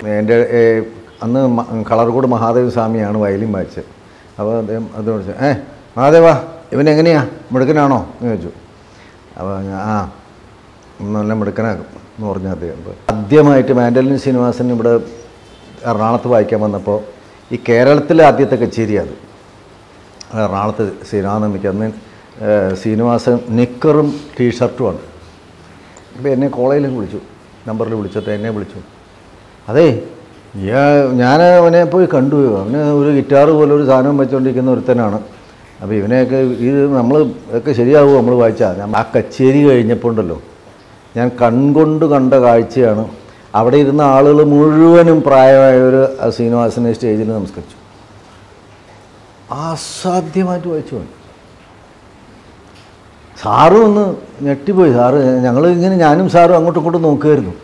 എൻ്റെ ഏ, അന്ന് മ- കളർകോട് മഹാദേവ സ്വാമിയാണ് വയലിൻ വായിച്ചത് അപ്പോൾ അദ്ദേഹം അത് വിളിച്ചു ഏ മഹാദേവ ഇവൻ എങ്ങനെയാ മിടുക്കനാണോ എന്ന് ചോദിച്ചു അപ്പോൾ ഞാൻ ആ നല്ല മിടുക്കനാക്കും എന്ന് പറഞ്ഞു അദ്ദേഹം അപ്പോൾ ആദ്യമായിട്ട് മാൻഡലിൻ ശ്രീനിവാസൻ ഇവിടെ എറണാകുളത്ത് വായിക്കാൻ വന്നപ്പോൾ ഈ കേരളത്തിലെ ആദ്യത്തെ കച്ചേരി അത് എറണാകുളത്ത് ശ്രീനാഥനന്ദിക്ക് അന്ന് ഏഹ്, ശ്രീനിവാസൻ നിക്കറും ടീഷർട്ടുമാണ് അപ്പോൾ എന്നെ കോളേജിൽ വിളിച്ചു നമ്പറിൽ വിളിച്ചിട്ട് എന്നെ വിളിച്ചു അതേ ഞാൻ അവനെ പോയി കണ്ടു അവന് ഒരു ഗിറ്റാർ പോലെ ഒരു സാധനം വെച്ചുകൊണ്ടിരിക്കുന്ന ഒരുത്തനാണ് അപ്പോൾ ഇവനെയൊക്കെ ഇത് നമ്മൾ ഒക്കെ ശരിയാവുമോ നമ്മൾ വായിച്ചാൽ ആ കച്ചേരി കഴിഞ്ഞപ്പോൾ ഉണ്ടല്ലോ ഞാൻ കൺകൊണ്ട് കണ്ട കാഴ്ചയാണ് അവിടെ ഇരുന്ന ആളുകൾ മുഴുവനും പ്രായമായവർ ആ ശ്രീനിവാസനെ സ്റ്റേജിൽ നമസ്കരിച്ചു അസാധ്യമായിട്ട് വായിച്ചു പോയി സാറും ഒന്ന് ഞെട്ടിപ്പോയി സാറ് ഞങ്ങൾ ഇങ്ങനെ ഞാനും സാറും അങ്ങോട്ടും ഇങ്ങോട്ടും നോക്കുമായിരുന്നു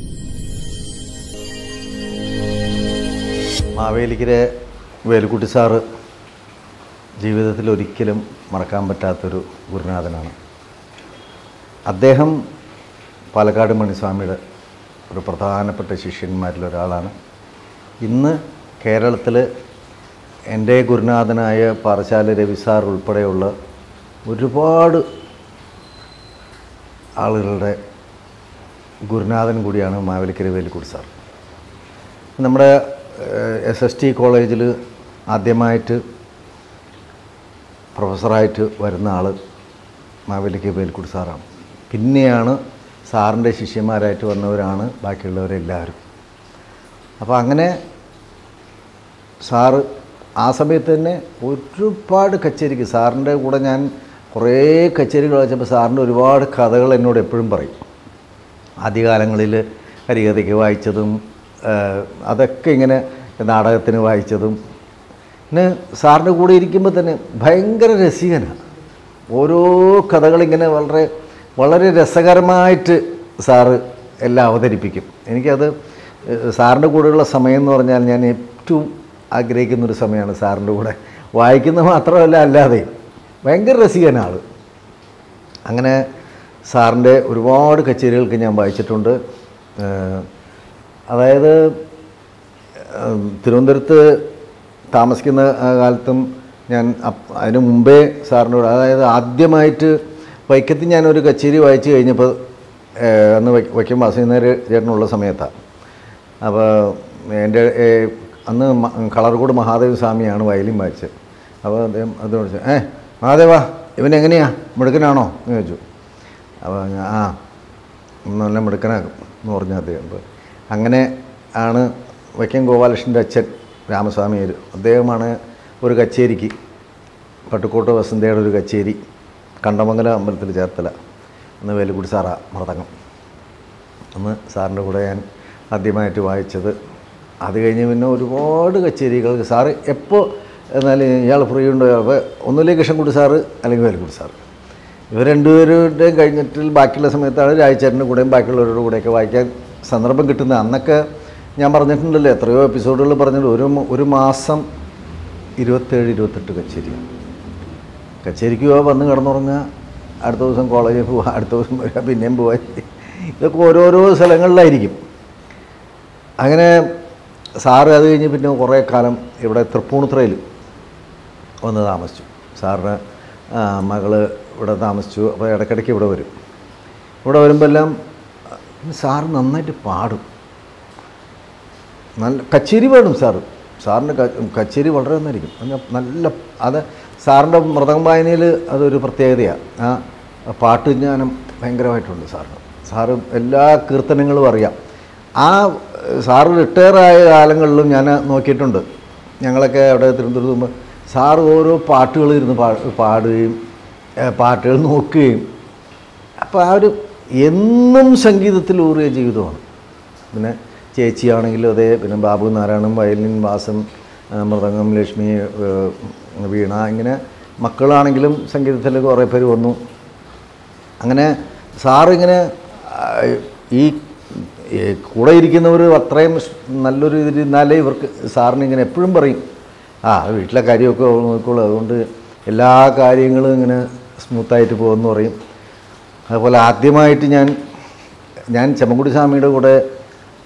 മാവേലിക്കരെ വേലുക്കുട്ടി സാറ് ജീവിതത്തിൽ ഒരിക്കലും മറക്കാൻ പറ്റാത്തൊരു ഗുരുനാഥനാണ് അദ്ദേഹം പാലക്കാട് മണിസ്വാമിയുടെ ഒരു പ്രധാനപ്പെട്ട ശിഷ്യന്മാരിൽ ഒരാളാണ് ഇന്ന് കേരളത്തിൽ എൻ്റെ ഗുരുനാഥനായ പാറശാല രവി സാർ ഉൾപ്പെടെയുള്ള ഒരുപാട് ആളുകളുടെ ഗുരുനാഥൻ കൂടിയാണ് മാവേലിക്കര വേലിക്കുടി സാർ നമ്മുടെ എസ് എസ് ടി കോളേജിൽ ആദ്യമായിട്ട് പ്രൊഫസറായിട്ട് വരുന്ന ആൾ മാവേലിക്ക വേൽക്കുടി സാറാണ് പിന്നെയാണ് സാറിൻ്റെ ശിഷ്യന്മാരായിട്ട് വന്നവരാണ് ബാക്കിയുള്ളവരെല്ലാവരും അപ്പോൾ അങ്ങനെ സാറ് ആ സമയത്ത് തന്നെ ഒരുപാട് കച്ചേരിക്ക് സാറിൻ്റെ കൂടെ ഞാൻ കുറേ കച്ചേരികൾ വായിച്ചപ്പോൾ സാറിൻ്റെ ഒരുപാട് കഥകൾ എന്നോട് എപ്പോഴും പറയും ആദ്യകാലങ്ങളിൽ ഹരികഥയ്ക്ക് വായിച്ചതും ആ, അതൊക്കെ ഇങ്ങനെ നാടകത്തിന് വായിച്ചതും പിന്നെ സാറിൻ്റെ കൂടെ ഇരിക്കുമ്പോൾ തന്നെ ഭയങ്കര രസികനാണ് ഓരോ കഥകളിങ്ങനെ വളരെ വളരെ രസകരമായിട്ട് സാറ് എല്ലാം അവതരിപ്പിക്കും എനിക്കത് ഏഹ്, സാറിൻ്റെ കൂടെയുള്ള സമയം എന്ന് പറഞ്ഞാൽ ഞാൻ ഏറ്റവും ആഗ്രഹിക്കുന്നൊരു സമയമാണ് സാറിൻ്റെ കൂടെ വായിക്കുന്നത് മാത്രമല്ല അല്ലാതെ ഭയങ്കര രസികനാണ് അങ്ങനെ സാറിൻ്റെ ഒരുപാട് കച്ചേരികൾക്ക് ഞാൻ വായിച്ചിട്ടുണ്ട് ഏഹ് അതായത് ഏഹ് തിരുവനന്തപുരത്ത് താമസിക്കുന്ന ആ കാലത്തും ഞാൻ അപ്- അതിന് മുമ്പേ സാറിൻ്റെ കൂടെ അതായത് ആദ്യമായിട്ട് വൈക്കത്ത് ഞാനൊരു കച്ചേരി വായിച്ചു കഴിഞ്ഞപ്പോൾ ഏഹ് അന്ന് വൈ- വൈക്കം വാസുനേര് ചേട്ടനുള്ള സമയത്താണ് അപ്പോൾ എൻ്റെ ഏഹ് അന്ന് മ- കളർകോട് മഹാദേവ സ്വാമിയാണ് വയലിൻ വായിച്ചത് അപ്പോൾ അദ്ദേഹം അത് വിളിച്ചു ഏ മഹാദേവ ഇവൻ എങ്ങനെയാ മിടുക്കനാണോ എന്ന് ചോദിച്ചു അപ്പോൾ ഞാൻ ആ നല്ല മിടുക്കനാക്കും എന്ന് പറഞ്ഞു അദ്ദേഹം അപ്പോൾ അങ്ങനെ ആണ് വൈക്കം ഗോപാലകൃഷ്ണൻ്റെ അച്ഛൻ രാമസ്വാമിയർ അദ്ദേഹമാണ് ഒരു കച്ചേരിക്ക് പട്ടുക്കോട്ട് വസന്തയുടെ ഒരു കച്ചേരി കണ്ടമംഗലം അമ്പലത്തിൽ ചേർത്തല അന്ന് വേലുക്കുടി സാറാ മൃതകം അന്ന് സാറിൻ്റെ കൂടെ ഞാൻ ആദ്യമായിട്ട് വായിച്ചത് അത് കഴിഞ്ഞ് പിന്നെ ഒരുപാട് കച്ചേരികൾ സാറ് എപ്പോൾ എന്നാലും ഇയാൾ ഫ്രീ ഉണ്ടോ അപ്പോൾ ഒന്നുമില്ലെങ്കിൽ കൃഷ്ണൻകുട്ടി സാറ് അല്ലെങ്കിൽ വേലുക്കുട്ടി സാറ് ഇവർ രണ്ടുപേരുടെയും കഴിഞ്ഞിട്ട് ബാക്കിയുള്ള സമയത്താണ് രാജചേട്ടൻ്റെ കൂടെയും ബാക്കിയുള്ളവരുടെ കൂടെയൊക്കെ വായിക്കാൻ സന്ദർഭം കിട്ടുന്നത് അന്നൊക്കെ ഞാൻ പറഞ്ഞിട്ടുണ്ടല്ലോ എത്രയോ എപ്പിസോഡുകൾ പറഞ്ഞിട്ട് ഒരു മ- ഒരു മാസം ഇരുപത്തേഴ് ഇരുപത്തെട്ട് കച്ചേരിയാണ് കച്ചേരിക്ക് പോവാ വന്ന് കിടന്നുറങ്ങുക അടുത്ത ദിവസം കോളേജിൽ പോവുക അടുത്ത ദിവസം വരിക പിന്നെയും പോവുക ഇതൊക്കെ ഓരോരോ സ്ഥലങ്ങളിലായിരിക്കും അങ്ങനെ സാറ് അത് കഴിഞ്ഞ് പിന്നെ കുറേ കാലം ഇവിടെ തൃപ്പൂണിത്തുറയിൽ വന്ന് താമസിച്ചു സാറിന് ആ, മകള് ഇവിടെ താമസിച്ചു അപ്പോൾ ഇടയ്ക്കിടയ്ക്ക് ഇവിടെ വരും ഇവിടെ വരുമ്പോൾ എല്ലാം സാറ് നന്നായിട്ട് പാടും നല്ല കച്ചേരി പാടും സാറ് സാറിൻ്റെ ക- കച്ചേരി വളരെ നന്നായിരിക്കും നല്ല നല്ല അത് സാറിൻ്റെ മൃദംഗം വായനയിൽ അതൊരു പ്രത്യേകതയാണ് ആ പാട്ട് ജ്ഞാനം ഭയങ്കരമായിട്ടുണ്ട് സാറിന് സാറ് എല്ലാ കീർത്തനങ്ങളും അറിയാം ആ സാറ് റിട്ടയറായ കാലങ്ങളിലും ഞാൻ നോക്കിയിട്ടുണ്ട് ഞങ്ങളൊക്കെ അവിടെ തിരുവനന്തപുരത്ത് പോകുമ്പോൾ സാറ് ഓരോ പാട്ടുകൾ ഇരുന്ന് പാ പാടുകയും ഏ, പാട്ടുകൾ നോക്കുകയും അപ്പോൾ ആ ഒരു എന്നും സംഗീതത്തിൽ ഊറിയ ജീവിതമാണ് പിന്നെ ചേച്ചിയാണെങ്കിലും അതേ പിന്നെ ബാബു നാരായണൻ വയലിൻ വാസം ആ, മൃദംഗം ലക്ഷ്മി ഏ, വീണ ഇങ്ങനെ മക്കളാണെങ്കിലും സംഗീതത്തിൽ കുറേ പേര് വന്നു അങ്ങനെ സാറിങ്ങനെ ആ, ഈ ഈ കൂടെ ഇരിക്കുന്നവർ അത്രയും സ് നല്ലൊരു ഇതിരുന്നാലേ ഇവർക്ക് സാറിന് ഇങ്ങനെ എപ്പോഴും പറയും ആ വീട്ടിലെ കാര്യമൊക്കെ നോക്കിക്കോളൂ അതുകൊണ്ട് എല്ലാ കാര്യങ്ങളും ഇങ്ങനെ സ്മൂത്തായിട്ട് പോകുമെന്ന് പറയും അതുപോലെ ആദ്യമായിട്ട് ഞാൻ ഞാൻ ചെമ്മൻകുടി സ്വാമിയുടെ കൂടെ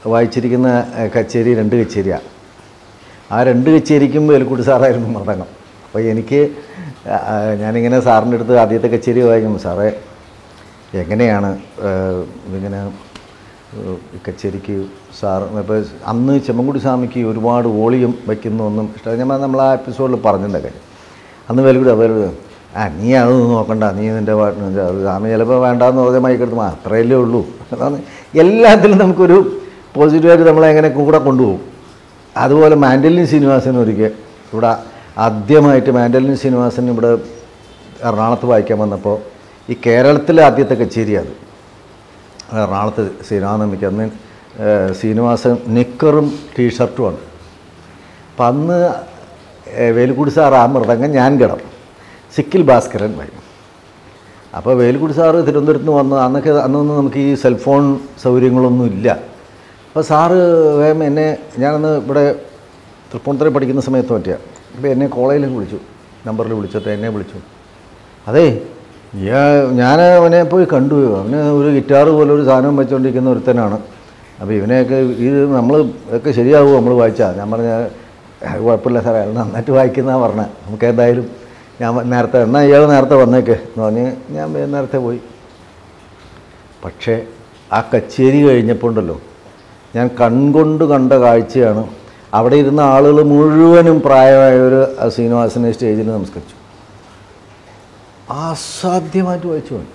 വായിച്ചിരിക്കുന്ന ഏഹ്, കച്ചേരി രണ്ട് കച്ചേരിയാണ് ആ രണ്ട് കച്ചേരിക്കും വേൽക്കുട്ടി സാറായിരുന്നു മൃദംഗം അപ്പോൾ എനിക്ക് ആ, ആ, ഞാനിങ്ങനെ സാറിൻ്റെ അടുത്ത് ആദ്യത്തെ കച്ചേരി വായിക്കും സാറേ എങ്ങനെയാണ് ഏഹ്, ഇതിങ്ങനെ ഏഹ്, ഈ കച്ചേരിക്ക് സാർ ഇപ്പോൾ അന്ന് ചെമ്മൻകുടി സ്വാമിക്ക് ഒരുപാട് വോളിയം വയ്ക്കുന്നൊന്നും ഇഷ്ടം ഞാൻ നമ്മൾ ആ എപ്പിസോഡിൽ പറഞ്ഞിട്ടുണ്ട് കാര്യം അന്ന് വേൽക്കുടി വേൽക്കുടി ആ നീ അതൊന്നും നോക്കണ്ട നീ നിൻ്റെ പാട്ടിന് ഇത് അത് സ്വാമി ചിലപ്പോൾ വേണ്ടാന്ന് പറഞ്ഞാൽ മൈക്കെടുത്ത് ആ അത്രയല്ലേ ഉള്ളൂ അതാണ് എല്ലാത്തിലും നമുക്കൊരു പോസിറ്റീവായിട്ട് നമ്മളെ എങ്ങനെ കൂടെ കൊണ്ടുപോകും അതുപോലെ മാൻഡലിൻ ശ്രീനിവാസൻ ഒരിക്കൽ ഇവിടെ ആദ്യമായിട്ട് മാൻഡലിൻ ശ്രീനിവാസൻ ഇവിടെ എറണാകുളത്ത് വായിക്കാൻ വന്നപ്പോൾ ഈ കേരളത്തിലെ ആദ്യത്തെ കച്ചേരി അത് എറണാകുളത്ത് ശ്രീനിവാസനമിക്ക് അന്ന് ഏഹ്, ശ്രീനിവാസൻ നിക്കറും ടീഷർട്ടുമാണ് അപ്പം അന്ന് ഏഹ്, വേലുക്കുടി സാർ ആ മൃദംഗം ഞാൻ കിടം സിക്കിൽ ഭാസ്കരൻ വരും അപ്പോൾ വേലുക്കുടി സാറ് തിരുവനന്തപുരത്ത് നിന്ന് വന്ന് അന്നൊക്കെ അന്നൊന്നും നമുക്ക് ഈ സെൽഫോൺ സൗകര്യങ്ങളൊന്നും ഇല്ല അപ്പോൾ സാറ് വേഗം എന്നെ ഞാനന്ന് ഇവിടെ തൃപ്പൂണിത്തുറ പഠിക്കുന്ന സമയത്ത് പറ്റിയ അപ്പോൾ എന്നെ കോളേജിൽ വിളിച്ചു നമ്പറിൽ വിളിച്ചിട്ട് എന്നെ വിളിച്ചു അതേ ഞാൻ- ഞാൻ അവനെ പോയി കണ്ടു അവന് ഒരു ഗിറ്റാർ പോലെ ഒരു സാധനം വെച്ചുകൊണ്ടിരിക്കുന്ന ഒരുത്തനാണ് അപ്പോൾ ഇവനെയൊക്കെ ഇത് നമ്മൾ ഒക്കെ ശരിയാവുമോ നമ്മൾ വായിച്ചാൽ ഞാൻ പറഞ്ഞ "അത് കുഴപ്പമില്ല സാറേ അയാൾ നന്നായിട്ട് വായിക്കുന്നതാണ് പറഞ്ഞത് നമുക്ക് എന്തായാലും ഞാൻ വ- നേരത്തെ എന്നാൽ ഇയാൾ നേരത്തെ വന്നേക്ക് എന്ന് പറഞ്ഞ് ഞാൻ വേ- നേരത്തെ പോയി പക്ഷേ ആ കച്ചേരി കഴിഞ്ഞപ്പോൾ ഉണ്ടല്ലോ ഞാൻ കൺകൊണ്ട് കണ്ട കാഴ്ചയാണ് അവിടെ ഇരുന്ന ആളുകൾ മുഴുവനും പ്രായമായവർ ആ ശ്രീനിവാസനെ സ്റ്റേജിൽ നമസ്കരിച്ചു അസാധ്യമായിട്ട് വായിച്ചു പോയി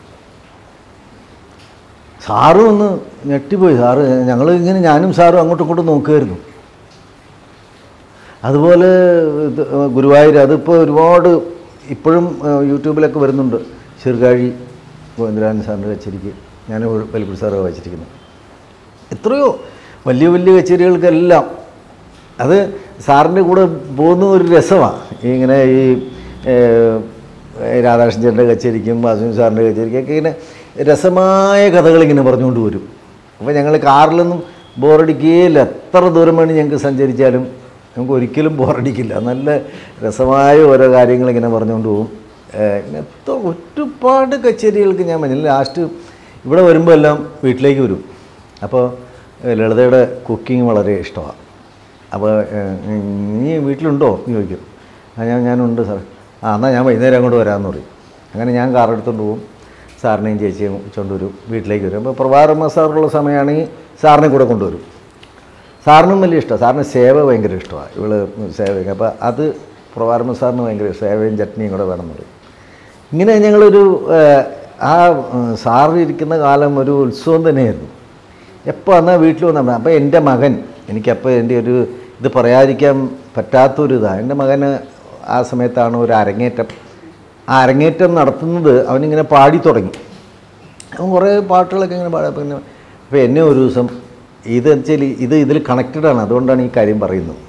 സാറും ഒന്ന് ഞെട്ടിപ്പോയി സാറ് ഞങ്ങൾ ഇങ്ങനെ ഞാനും സാറും അങ്ങോട്ടും ഇങ്ങോട്ടും നോക്കുമായിരുന്നു അതുപോലെ ഇത് ഗുരുവായൂർ അതിപ്പോൾ ഒരുപാട് ഇപ്പോഴും ഏഹ്, യൂട്യൂബിലൊക്കെ വരുന്നുണ്ട് ചെറുകാഴി ഗോവിന്ദരാജൻ സാറിൻ്റെ കച്ചേരിക്ക് ഞാൻ വലിക്കുടി സാറ് വായിച്ചിരിക്കുന്നു എത്രയോ വലിയ വലിയ കച്ചേരികൾക്കെല്ലാം അത് സാറിൻ്റെ കൂടെ പോകുന്ന ഒരു രസമാണ് ഇങ്ങനെ ഈ ഏഹ്, രാധാകൃഷ്ണൻ്റെ കച്ചേരിക്കും വാസുദേവൻ സാറിൻ്റെ കച്ചേരിക്കൊക്കെ ഇങ്ങനെ രസമായ കഥകൾ ഇങ്ങനെ പറഞ്ഞുകൊണ്ട് വരും അപ്പോൾ ഞങ്ങൾ കാറിലൊന്നും ബോറടിക്കുകയില്ല എത്ര ദൂരം വേണ്ടി ഞങ്ങൾക്ക് സഞ്ചരിച്ചാലും നമുക്ക് ഒരിക്കലും ബോറടിക്കില്ല നല്ല രസമായ ഓരോ കാര്യങ്ങൾ ഇങ്ങനെ പറഞ്ഞുകൊണ്ട് പോകും ഏഹ്, ഇങ്ങനത്തെ ഒരുപാട് കച്ചേരികൾക്ക് ഞാൻ പറഞ്ഞില്ല ലാസ്റ്റ് ഇവിടെ വരുമ്പോൾ എല്ലാം വീട്ടിലേക്ക് വരും അപ്പോൾ ഏഹ്, ലളിതയുടെ കുക്കിംഗ് വളരെ ഇഷ്ടമാണ് അപ്പോൾ ഏഹ്, നീ വീട്ടിലുണ്ടോ എന്ന് ചോദിക്കും ആ ഞാൻ ഞാനുണ്ട് സാർ ആ എന്നാൽ ഞാൻ വൈകുന്നേരം അങ്ങോട്ട് വരാമെന്ന് പറയും അങ്ങനെ ഞാൻ കാർ എടുത്തുകൊണ്ട് പോകും സാറിനെയും ചേച്ചിയും വെച്ചുകൊണ്ട് വരും വീട്ടിലേക്ക് വരും അപ്പോൾ പ്രഭാരമ്മ സാറുള്ള സമയമാണെങ്കിൽ സാറിനെ കൂടെ കൊണ്ടുവരും സാറിനും വലിയ ഇഷ്ടമാണ് സാറിന് സേവ ഭയങ്കര ഇഷ്ടമാണ് ഇവള് സേവയൊക്കെ അപ്പോൾ അത് പ്രഭാരമ്മ സാറിന് ഭയങ്കര ഇഷ്ടം സേവയും ചട്നിയും കൂടെ വേണമെന്ന് പറയും ഇങ്ങനെ ഞങ്ങളൊരു ഏഹ്, ആ ഏഹ്, സാറ് ഇരിക്കുന്ന കാലം ഒരു ഉത്സവം തന്നെയായിരുന്നു എപ്പോൾ എന്നാൽ വീട്ടിൽ വന്നാൽ അപ്പോൾ എൻ്റെ മകൻ എനിക്കപ്പോൾ എൻ്റെ ഒരു ഇത് പറയാതിരിക്കാൻ പറ്റാത്തൊരു ഇതാണ് എൻ്റെ മകന് ആ സമയത്താണ് ഒരു അരങ്ങേറ്റം ആ അരങ്ങേറ്റം നടത്തുന്നത് അവനിങ്ങനെ പാടി തുടങ്ങി അവൻ കുറേ പാട്ടുകളൊക്കെ ഇങ്ങനെ പാടാം പിന്നെ അപ്പോൾ എന്നെ ഒരു ദിവസം ഇത് വെച്ചാൽ ഇത് ഇതിൽ കണക്റ്റഡാണ് അതുകൊണ്ടാണ് ഈ കാര്യം പറയുന്നത്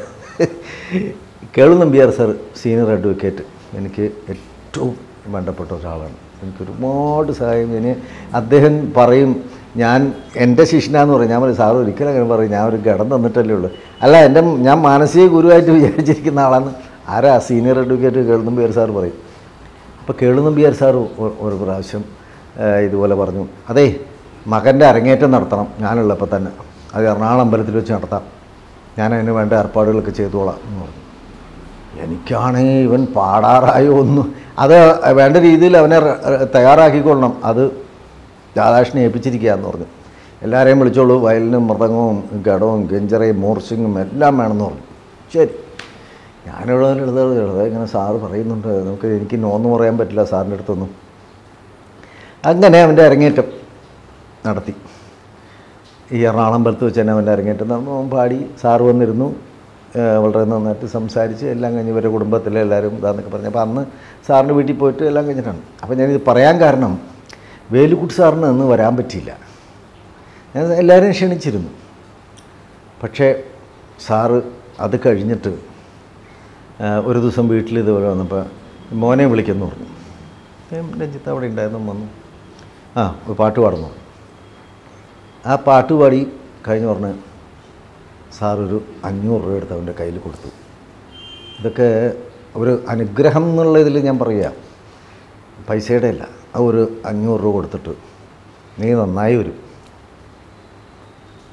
Kelu Nambiar sir senior advocate എനിക്ക് ഏറ്റവും വേണ്ടപ്പെട്ട ഒരാളാണ് എനിക്ക് ഒരുപാട് സഹായം ഇനി അദ്ദേഹം പറയും ഞാൻ എൻ്റെ ശിഷ്യനാന്ന് പറയും ഞാൻ പറയും സാറ് ഒരിക്കലും അങ്ങനെ പറയും ഞാൻ ഒരു ഘടം തന്നിട്ടല്ലേ ഉള്ളൂ അല്ല എൻ്റെ ഞാൻ മാനസിക ഗുരുവായിട്ട് വിചാരിച്ചിരിക്കുന്ന ആളാണ് ആരാ senior advocate Kelu Nambiar sir പറയും അപ്പോൾ കേളുനമ്പിയാർ സാർ ഒ- ഒരു പ്രാവശ്യം ആ, ഇതുപോലെ പറഞ്ഞു അതേ മകൻ്റെ അരങ്ങേറ്റം നടത്തണം ഞാനുള്ളപ്പോൾ തന്നെ അത് എറണാകുളം അമ്പലത്തിൽ വെച്ച് നടത്താം ഞാൻ അതിന് വേണ്ട ഏർപ്പാടുകളൊക്കെ ചെയ്തോളാം എന്ന് പറഞ്ഞു എനിക്കാണെങ്കിൽ ഇവൻ പാടാറായോ ഒന്നും അത് വേണ്ട രീതിയിൽ അവനെ റെ- റെ- തയ്യാറാക്കിക്കൊള്ളണം അത് രാധാകൃഷ്ണനെ ഏൽപ്പിച്ചിരിക്കുക എന്ന് പറഞ്ഞു എല്ലാവരെയും വിളിച്ചോളൂ വയലിനും മൃദംഗവും ഘടവും ഗഞ്ചറയും മൂർച്ചിങ്ങും എല്ലാം വേണമെന്ന് പറഞ്ഞു ശരി ഞാനിവിടെ എഴുതാ എഴുതാ ഇങ്ങനെ സാറ് പറയുന്നുണ്ട് നമുക്ക് എനിക്ക് നോന്ന് പറയാൻ പറ്റില്ല സാറിൻ്റെ അടുത്തൊന്നും അങ്ങനെ അവൻ്റെ അരങ്ങേറ്റം നടത്തി ഈ എറണാകുളം അമ്പലത്ത് വെച്ച് തന്നെ അവൻ്റെ അരങ്ങേറ്റം നടന്നു അവൻ പാടി സാറ് വന്നിരുന്നു ഏഹ് വളരെ നന്നായിട്ട് സംസാരിച്ച് എല്ലാം കഴിഞ്ഞ് ഇവരുടെ കുടുംബത്തിലെ എല്ലാവരും ഇതാന്നൊക്കെ പറഞ്ഞു അപ്പോൾ അന്ന് സാറിൻ്റെ വീട്ടിൽ പോയിട്ട് എല്ലാം കഴിഞ്ഞിട്ടാണ് അപ്പോൾ ഞാനിത് പറയാൻ കാരണം വേലുക്കുട്ടി സാറിന് അന്ന് വരാൻ പറ്റിയില്ല ഞാൻ എല്ലാവരെയും ക്ഷണിച്ചിരുന്നു പക്ഷേ സാറ് അത് കഴിഞ്ഞിട്ട് ആ, ഒരു ദിവസം വീട്ടിൽ ഇതുപോലെ വന്നപ്പോൾ മോനെ വിളിക്കുന്നു പറഞ്ഞു ഞാൻ രഞ്ജിത്ത് അവിടെ ഉണ്ടായിരുന്നു വന്നു ആ ഒരു പാട്ട് പാടുന്നു ആ പാട്ട് പാടി കഴിഞ്ഞ് പറഞ്ഞ് സാറൊരു അഞ്ഞൂറ് രൂപ എടുത്ത് അവൻ്റെ കയ്യിൽ കൊടുത്തു ഇതൊക്കെ ഒരു അനുഗ്രഹം എന്നുള്ള ഇതിൽ ഞാൻ പറയുക പൈസയുടെ അല്ല ആ ഒരു അഞ്ഞൂറ് രൂപ കൊടുത്തിട്ട് നീ നന്നായി വരും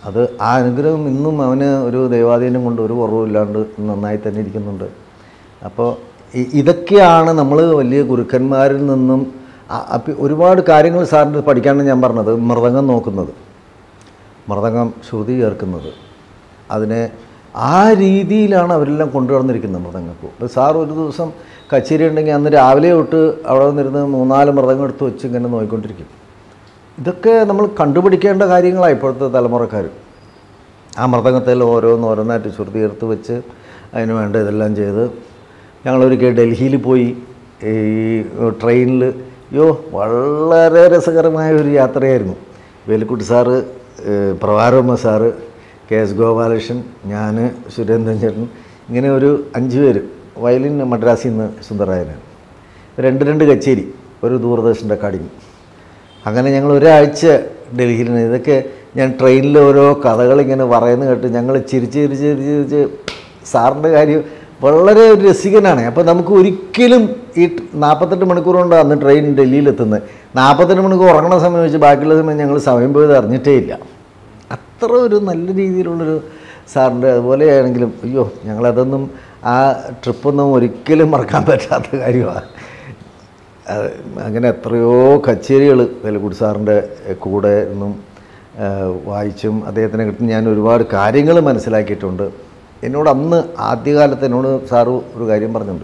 അത് ആ അനുഗ്രഹം ഇന്നും അവന് ഒരു ദൈവാധീനം കൊണ്ട് ഒരു കുറവുമില്ലാണ്ട് നന്നായി തന്നെ ഇരിക്കുന്നുണ്ട് അപ്പോൾ ഇ- ഇതൊക്കെയാണ് നമ്മൾ വലിയ ഗുരുക്കന്മാരിൽ നിന്നും അ- അപ്പ- ഒരുപാട് കാര്യങ്ങൾ സാറിന് പഠിക്കാനാണ് ഞാൻ പറഞ്ഞത് മൃദംഗം നോക്കുന്നത് മൃദംഗം ശ്രുതി ചേർക്കുന്നത് അതിനെ ആ രീതിയിലാണ് അവരെല്ലാം കൊണ്ടുവന്നിരിക്കുന്നത് മൃദംഗക്കും ഇപ്പോൾ സാർ ഒരു ദിവസം കച്ചേരി ഉണ്ടെങ്കിൽ അന്ന് രാവിലെ തൊട്ട് അവിടെ നിന്നിരുന്ന് മൂന്നാല് മൃദംഗം എടുത്ത് വെച്ച് ഇങ്ങനെ നോക്കിക്കൊണ്ടിരിക്കും ഇതൊക്കെ നമ്മൾ കണ്ടുപിടിക്കേണ്ട കാര്യങ്ങളാണ് ഇപ്പോഴത്തെ തലമുറക്കാർ ആ മൃദംഗത്തിൽ ഓരോന്ന് ഓരോന്നായിട്ട് ശ്രുതി ചേർത്ത് വെച്ച് അതിന് വേണ്ട ഇതെല്ലാം ചെയ്ത് ഞങ്ങളൊരിക്കൽ ഡൽഹിയിൽ പോയി ഈ ട്രെയിനിൽ അയ്യോ വളരെ രസകരമായ ഒരു യാത്രയായിരുന്നു വേലുക്കുട്ടി സാറ് ഏഹ് പ്രഭാരമ്മ സാറ് കെ എസ് ഗോപാലകൃഷ്ണൻ ഞാൻ സുരേന്ദ്രൻ ചേട്ടൻ ഇങ്ങനെ ഒരു അഞ്ച് പേര് വയലിൻ മദ്രാസിൽ നിന്ന് സുന്ദരായനാണ് രണ്ട് രണ്ട് കച്ചേരി ഒരു ദൂരദർശൻ്റെ കടിഞ്ഞു അങ്ങനെ ഞങ്ങൾ ഒരാഴ്ച ഡൽഹിയിൽ നിന്ന് ഇതൊക്കെ ഞാൻ ട്രെയിനിൽ ഓരോ കഥകൾ ഇങ്ങനെ പറയുന്നത് കേട്ട് ഞങ്ങൾ ചിരിച്ച് ചിരിച്ച് ചിരിച്ച് ചിരിച്ച് സാറിൻ്റെ കാര്യം വളരെ ഒരു രസികനാണ് അപ്പോൾ നമുക്ക് ഒരിക്കലും ഈ നാൽപ്പത്തെട്ട് മണിക്കൂർ കൊണ്ട് അന്ന് ട്രെയിൻ ഡൽഹിയിലെത്തുന്നത് നാൽപ്പത്തെട്ട് മണിക്കൂർ ഉറങ്ങണ സമയം വെച്ച് ബാക്കിയുള്ള സമയം ഞങ്ങൾ സമയം പോയത് അറിഞ്ഞിട്ടേ ഇല്ല അത്ര ഒരു നല്ല രീതിയിലുള്ളൊരു സാറിൻ്റെ അതുപോലെയാണെങ്കിലും അയ്യോ ഞങ്ങളതൊന്നും ആ ട്രിപ്പൊന്നും ഒരിക്കലും മറക്കാൻ പറ്റാത്ത കാര്യമാണ് അത് അങ്ങനെ എത്രയോ കച്ചേരികൾ വേലക്കുടി സാറിൻ്റെ കൂടെ നിന്നും ആ, വായിച്ചും അദ്ദേഹത്തിനെ കിട്ടി ഞാൻ ഒരുപാട് കാര്യങ്ങൾ മനസ്സിലാക്കിയിട്ടുണ്ട് എന്നോട് അന്ന് ആദ്യകാലത്ത് എന്നോട് സാറ് ഒരു കാര്യം പറഞ്ഞിട്ടുണ്ട്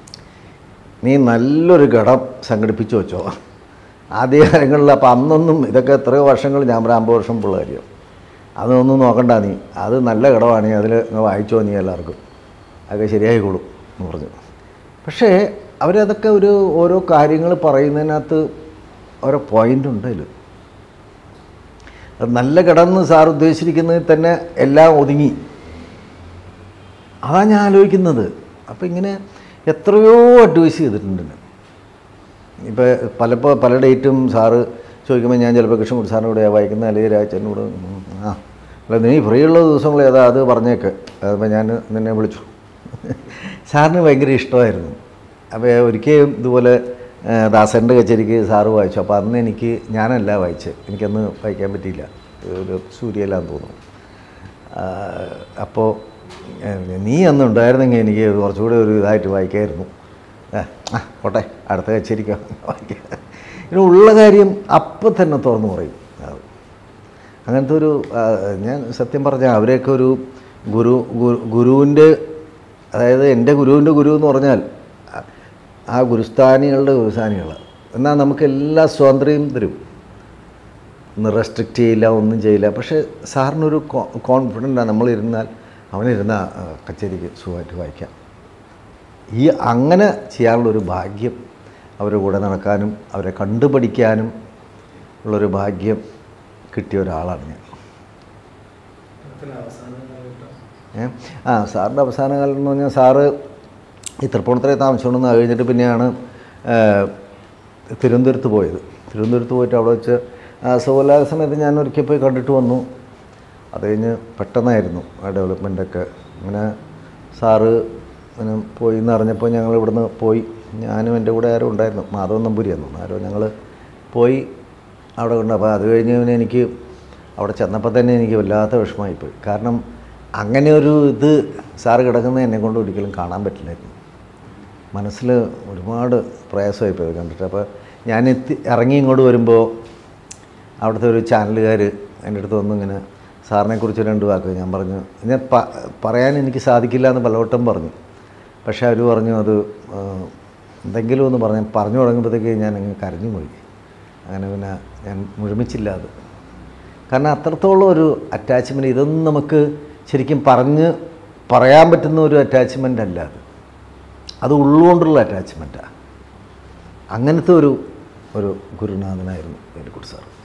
നീ നല്ലൊരു ഘടം സംഘടിപ്പിച്ചു വെച്ചോ ആദ്യകാലങ്ങളിൽ അപ്പോൾ അന്നൊന്നും ഇതൊക്കെ എത്രയോ വർഷങ്ങൾ ഞാൻ പറയാം അമ്പത് വർഷം മുമ്പുള്ള കാര്യം അതൊന്നും നോക്കണ്ട നീ അത് നല്ല ഘടമാണ് നീ അതിൽ വായിച്ചോ നീ എല്ലാവർക്കും അതൊക്കെ ശരിയായിക്കോളും എന്ന് പറഞ്ഞു പക്ഷേ അവരതൊക്കെ ഒരു ഓരോ കാര്യങ്ങൾ പറയുന്നതിനകത്ത് ഓരോ പോയിൻ്റ് ഉണ്ട് അതിൽ അത് നല്ല കിടന്ന് സാർ ഉദ്ദേശിച്ചിരിക്കുന്നതിൽ തന്നെ എല്ലാം ഒതുങ്ങി അതാണ് ഞാൻ ആലോചിക്കുന്നത് അപ്പോൾ ഇങ്ങനെ എത്രയോ അഡ്വൈസ് ചെയ്തിട്ടുണ്ട് എന്നെ. ഇപ്പോൾ പലപ്പോൾ പല ഡേറ്റും സാറ് ചോദിക്കുമ്പോൾ ഞാൻ ചിലപ്പോൾ കൃഷ്ണൻകുട്ടി സാറിൻ്റെ കൂടെ വായിക്കുന്ന അല്ലെങ്കിൽ രാജച്ചനോട് ആ അല്ല നീ ഫ്രീ ഉള്ള ദിവസങ്ങൾ ഏതാ അത് പറഞ്ഞേക്ക് അപ്പോൾ ഞാൻ നിന്നെ വിളിച്ചു സാറിന് ഭയങ്കര ഇഷ്ടമായിരുന്നു അപ്പോൾ ഒരിക്കലും ഇതുപോലെ ആ, ദാസൻ്റെ കച്ചേരിക്ക് സാറ് വായിച്ചു അപ്പോൾ അന്ന് എനിക്ക് ഞാനല്ല വായിച്ചത് എനിക്കന്ന് വായിക്കാൻ പറ്റിയില്ല ഒരു സൂര്യലാന്ന് തോന്നുന്നു അപ്പോൾ നീ അന്ന് ഉണ്ടായിരുന്നെങ്കിൽ എനിക്ക് കുറച്ചുകൂടെ ഒരു ഇതായിട്ട് വായിക്കായിരുന്നു ആ ആ, പോട്ടെ അടുത്ത കച്ചേരിക്കോ വായിക്കാം ഇനി ഉള്ള കാര്യം അപ്പം തന്നെ തുറന്നു പറയും അത് അങ്ങനത്തെ ഒരു ആ, ഞാൻ സത്യം പറഞ്ഞാൽ അവരെയൊക്കെ ഒരു ഗുരു ഗുരു- ഗുരുവിൻ്റെ അതായത് എൻ്റെ ഗുരുവിൻ്റെ ഗുരു എന്ന് പറഞ്ഞാൽ ആ- ആ ഗുരുസ്ഥാനികളുടെ ഗുരുസ്ഥാനികൾ എന്നാൽ നമുക്ക് എല്ലാ സ്വാതന്ത്ര്യം തരും ഒന്ന് റെസ്ട്രിക്റ്റ് ചെയ്യില്ല ഒന്നും ചെയ്യില്ല പക്ഷേ സാറിനൊരു കോൺഫിഡൻ്റാണ് നമ്മളിരുന്നാൽ അവനിരുന്ന ആ, കച്ചേരിക്ക് സുഖമായിട്ട് വായിക്കാം ഈ അങ്ങനെ ചെയ്യാനുള്ളൊരു ഭാഗ്യം അവരുടെ കൂടെ നടക്കാനും അവരെ കണ്ടുപഠിക്കാനും ഉള്ളൊരു ഭാഗ്യം കിട്ടിയ ഒരാളാണ് ഞാൻ ഏ ആ സാറിൻ്റെ അവസാന കാലം എന്ന് പറഞ്ഞാൽ സാറ് ഈ തൃപ്പൂണിത്തുറയിൽ താമസിച്ചുകൊണ്ടെന്ന് അത് കഴിഞ്ഞിട്ട് പിന്നെയാണ് ഏ, തിരുവനന്തപുരത്ത് പോയത് തിരുവനന്തപുരത്ത് പോയിട്ട് അവിടെ വെച്ച് സുഖലാ സമയത്ത് ഞാൻ ഒരിക്കൽ പോയി കണ്ടിട്ട് വന്നു അത് കഴിഞ്ഞ് പെട്ടെന്നായിരുന്നു ആ ഡെവലപ്മെൻറ്റൊക്കെ അങ്ങനെ സാറ് അങ്ങനെ പോയി എന്ന് അറിഞ്ഞപ്പോൾ ഞങ്ങൾ ഇവിടുന്ന് പോയി ഞാനും എൻ്റെ കൂടെ ആരും ഉണ്ടായിരുന്നു മാധവൻ നമ്പൂരിയായിരുന്നു ആരോ ഞങ്ങൾ പോയി അവിടെ കൊണ്ട് അപ്പോൾ അത് കഴിഞ്ഞ് പിന്നെ എനിക്ക് അവിടെ ചെന്നപ്പോൾ തന്നെ എനിക്ക് വല്ലാത്ത വിഷമമായിപ്പോയി കാരണം അങ്ങനെ ഒരു ഇത് സാറ് കിടക്കുന്നത് എന്നെ കൊണ്ട് ഒരിക്കലും കാണാൻ പറ്റില്ലായിരുന്നു മനസ്സിൽ ഒരുപാട് പ്രയാസമായിപ്പോയി അത് കണ്ടിട്ട് അപ്പോൾ ഞാൻ എത്തി ഇറങ്ങി ഇങ്ങോട്ട് വരുമ്പോൾ അവിടുത്തെ ഒരു ചാനലുകാർ എൻ്റെ അടുത്ത് വന്നു ഇങ്ങനെ സാറിനെക്കുറിച്ച് രണ്ട് വാക്ക് ഞാൻ പറഞ്ഞു ഞാൻ പ- പറയാൻ എനിക്ക് സാധിക്കില്ല എന്ന് പലവട്ടം പറഞ്ഞു പക്ഷേ അവർ പറഞ്ഞു അത് ആ, എന്തെങ്കിലും ഒന്ന് പറഞ്ഞു പറഞ്ഞു തുടങ്ങുമ്പോഴത്തേക്ക് ഞാൻ അങ്ങ് കരഞ്ഞു പോയി അങ്ങനെ പിന്നെ ഞാൻ മുഴുമിച്ചില്ല അത് കാരണം അത്രത്തോളം ഒരു അറ്റാച്ച്മെൻറ്റ് ഇതൊന്നും നമുക്ക് ശരിക്കും പറഞ്ഞ് പറയാൻ പറ്റുന്ന ഒരു അറ്റാച്ച്മെൻ്റ് അല്ല അത് അത് ഉള്ളുകൊണ്ടുള്ള അറ്റാച്ച്മെൻറ്റാണ് അങ്ങനത്തെ ഒരു ഒരു ഗുരുനാഥനായിരുന്നു വേലുക്കുട്ടി സാർ